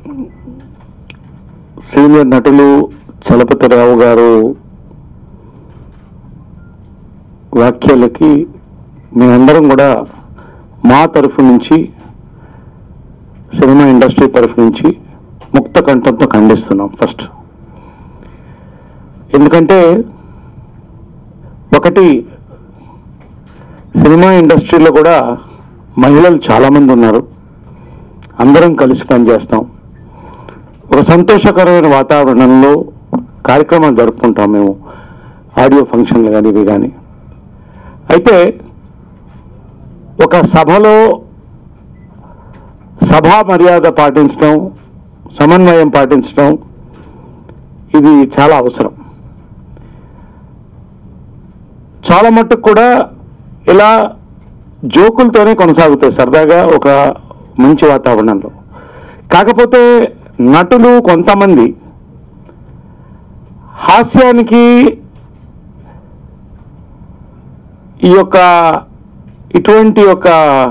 senior నటులు చలపతిరావు గారు వ్యాఖ్యలకి మేమందరం కూడా మా తరఫు నుంచి సినిమా ఇండస్ట్రీ తరఫు నుంచి ముక్త కంఠంతో ఖండిస్తున్నాం ఫస్ట్ ఎందుకంటే ఒకటి సినిమా ఇండస్ట్రీలో కూడా మహిళలు చాలామంది ఉన్నారు అందరం కలిసి పనిచేస్తాం ఒక సంతోషకరమైన వాతావరణంలో కార్యక్రమాలు జరుపుకుంటాం మేము ఆడియో ఫంక్షన్లు కానీ ఇవి కానీ అయితే ఒక సభలో సభా మర్యాద పాటించడం సమన్వయం పాటించడం ఇది చాలా అవసరం చాలా మట్టుకు కూడా ఇలా జోకులతోనే కొనసాగుతాయి సరదాగా ఒక మంచి వాతావరణంలో కాకపోతే నటులు కొంతమంది హాస్యానికి ఈ యొక్క ఇటువంటి యొక్క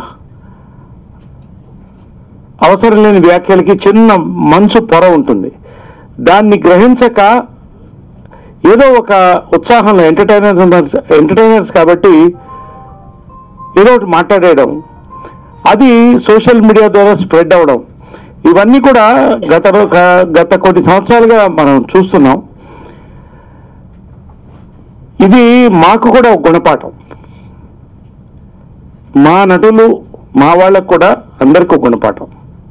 అవసరం లేని వ్యాఖ్యలకి చిన్న మంచు పొర ఉంటుంది దాన్ని గ్రహించక ఏదో ఒక ఉత్సాహంలో ఎంటర్టైనర్స్ ఎంటర్టైనర్స్ కాబట్టి ఏదో ఒకటి మాట్లాడేయడం అది సోషల్ మీడియా ద్వారా స్ప్రెడ్ అవ్వడం ఇవన్నీ కూడా గత రో- గ- గత కొన్ని సంవత్సరాలుగా మనం చూస్తున్నాం ఇది మాకు కూడా ఒక గుణపాఠం మా నటులు మా వాళ్ళకు కూడా అందరికీ ఒక గుణపాఠం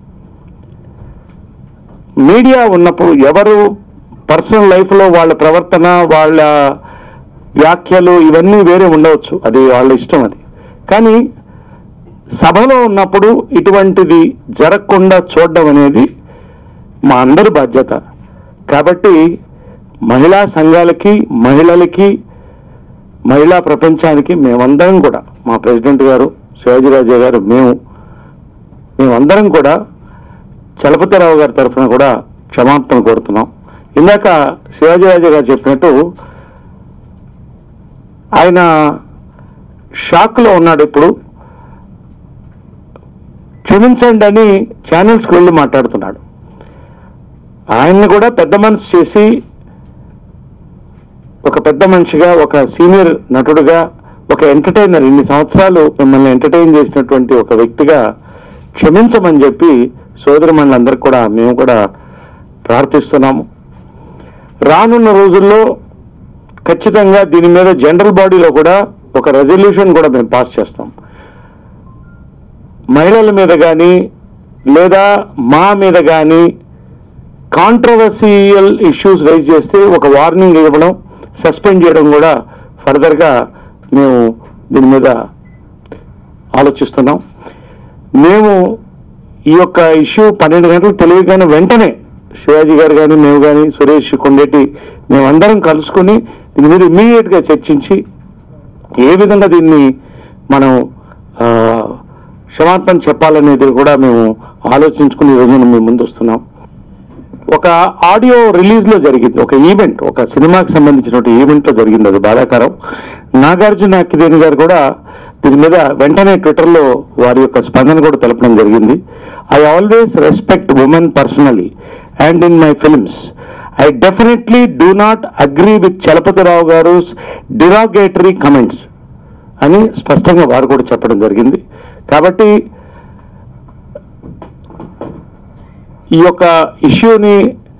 మీడియా ఉన్నప్పుడు ఎవరు పర్సనల్ లైఫ్లో వాళ్ళ ప్రవర్తన వాళ్ళ వ్యాఖ్యలు ఇవన్నీ వేరే ఉండవచ్చు అది వాళ్ళ ఇష్టం అది కానీ సభలో ఉన్నప్పుడు ఇటువంటిది జరగకుండా చూడడం అనేది మా అందరి బాధ్యత కాబట్టి మహిళా సంఘాలకి మహిళలకి మహిళా ప్రపంచానికి మేమందరం కూడా మా ప్రెసిడెంట్ గారు శివాజీరాజే గారు మేము మేమందరం కూడా చలపతిరావు గారి తరఫున కూడా క్షమాపణ కోరుతున్నాం ఇందాక శివాజీరాజే గారు చెప్పినట్టు ఆయన షాక్లో ఉన్నాడు ఇప్పుడు క్షమించండి అని ఛానల్స్కి వెళ్ళి మాట్లాడుతున్నాడు ఆయన్ని కూడా పెద్ద మనసు చేసి ఒక పెద్ద మనిషిగా ఒక సీనియర్ నటుడుగా ఒక ఎంటర్టైనర్ ఇన్ని సంవత్సరాలు మిమ్మల్ని ఎంటర్టైన్ చేసినటువంటి ఒక వ్యక్తిగా క్షమించమని చెప్పి సోదరి మండలందరికీ కూడా మేము కూడా ప్రార్థిస్తున్నాము రానున్న రోజుల్లో ఖచ్చితంగా దీని మీద జనరల్ బాడీలో కూడా ఒక రెజల్యూషన్ కూడా మేము పాస్ చేస్తాం మహిళల మీద కానీ లేదా మా మీద కానీ కాంట్రవర్సియల్ ఇష్యూస్ రైజ్ చేస్తే ఒక వార్నింగ్ ఇవ్వడం సస్పెండ్ చేయడం కూడా ఫర్దర్గా మేము దీని మీద ఆలోచిస్తున్నాం మేము ఈ యొక్క ఇష్యూ పన్నెండు గంటలకు తెలియగానే వెంటనే శివాజీ గారు కానీ మేము కానీ సురేష్ కొండేటి మేమందరం కలుసుకొని దీని మీద ఇమ్మీడియట్గా చర్చించి ఏ విధంగా దీన్ని మనం ఆ, క్షమాపణ చెప్పాలనేది కూడా మేము ఆలోచించుకుని ఈ రోజున మేము ముందు వస్తున్నాం ఒక ఆడియో రిలీజ్ లో జరిగింది ఒక ఈవెంట్ ఒక సినిమాకి సంబంధించిన ఈవెంట్ లో జరిగింది అది బాధాకరం నాగార్జున అక్కినేని గారు కూడా దీని మీద వెంటనే ట్విట్టర్ లో వారి యొక్క స్పందన కూడా తెలపడం జరిగింది I always respect women personally and in my films I definitely do not agree with Chalapathirao garu derogatory comments అని స్పష్టంగా వారు కూడా చెప్పడం జరిగింది కాబట్టి ఈ యొక్క ఇష్యూని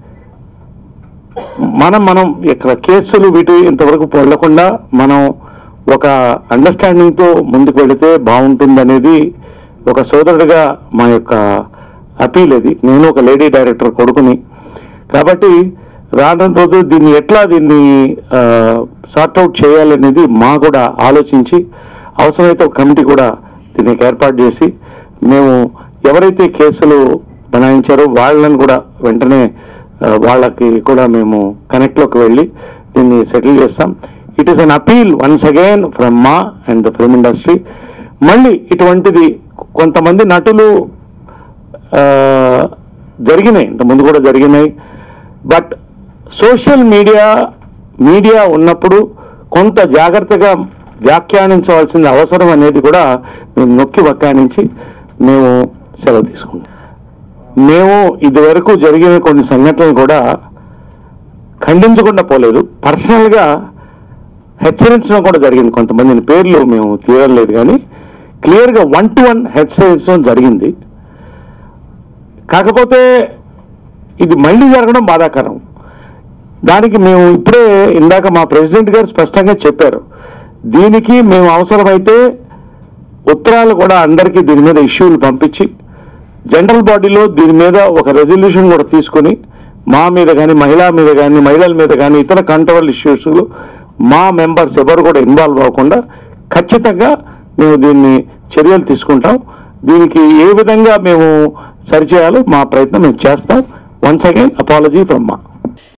మనం మనం ఇక్కడ కేసులు వీటి ఇంతవరకు వెళ్లకుండా మనం ఒక అండర్స్టాండింగ్తో ముందుకు వెళితే బాగుంటుంది అనేది ఒక సోదరుడిగా మా యొక్క అపీల్ ఇది నేను ఒక లేడీ డైరెక్టర్ కొడుకుని కాబట్టి రానున్న రోజు దీన్ని ఎట్లా దీన్ని సార్ట్అవుట్ చేయాలనేది మా కూడా ఆలోచించి అవసరమైతే ఒక కమిటీ కూడా దీనికి ఏర్పాటు చేసి మేము ఎవరైతే కేసులు బనాయించారో వాళ్ళని కూడా వెంటనే ఆ, వాళ్ళకి కూడా మేము కనెక్ట్లోకి వెళ్ళి దీన్ని సెటిల్ చేస్తాం it is an appeal once again from మా అండ్ ద ఫిల్మ్ ఇండస్ట్రీ మళ్ళీ ఇటువంటిది కొంతమంది నటులు ఆ, జరిగినాయి ఇంతకుముందు కూడా జరిగినాయి బట్ సోషల్ మీడియా మీడియా ఉన్నప్పుడు కొంత జాగ్రత్తగా వ్యాఖ్యానించవలసిన అవసరం అనేది కూడా మేము నొక్కి వ్యాఖ్యానించి మేము సెలవు తీసుకుంటాం మేము ఇదివరకు జరిగిన కొన్ని సంఘటనలు కూడా ఖండించకుండా పోలేదు పర్సనల్గా హెచ్చరించడం కూడా జరిగింది కొంతమందిని పేర్లు మేము తీయలేదు కానీ క్లియర్గా వన్ టు వన్ హెచ్చరించడం జరిగింది కాకపోతే ఇది మళ్ళీ జరగడం బాధాకరం దానికి మేము ఇప్పుడే ఇందాక మా ప్రెసిడెంట్ గారు స్పష్టంగా చెప్పారు దీనికి మేము అవసరమైతే ఉత్తరాలు కూడా అందరికీ దీని మీద ఇష్యూలు పంపించి జనరల్ బాడీలో దీని మీద ఒక రెజల్యూషన్ కూడా తీసుకొని మా మీద కానీ మహిళా మీద కానీ మహిళల మీద కానీ ఇతర కంట్రోల్ ఇష్యూస్ మా మెంబర్స్ ఎవరు కూడా ఇన్వాల్వ్ అవ్వకుండా ఖచ్చితంగా మేము దీన్ని చర్యలు తీసుకుంటాం దీనికి ఏ విధంగా మేము సరిచేయాలో మా ప్రయత్నం మేము చేస్తాం వన్స్ అగైన్ అపాలజీ ఫ్రమ్ మా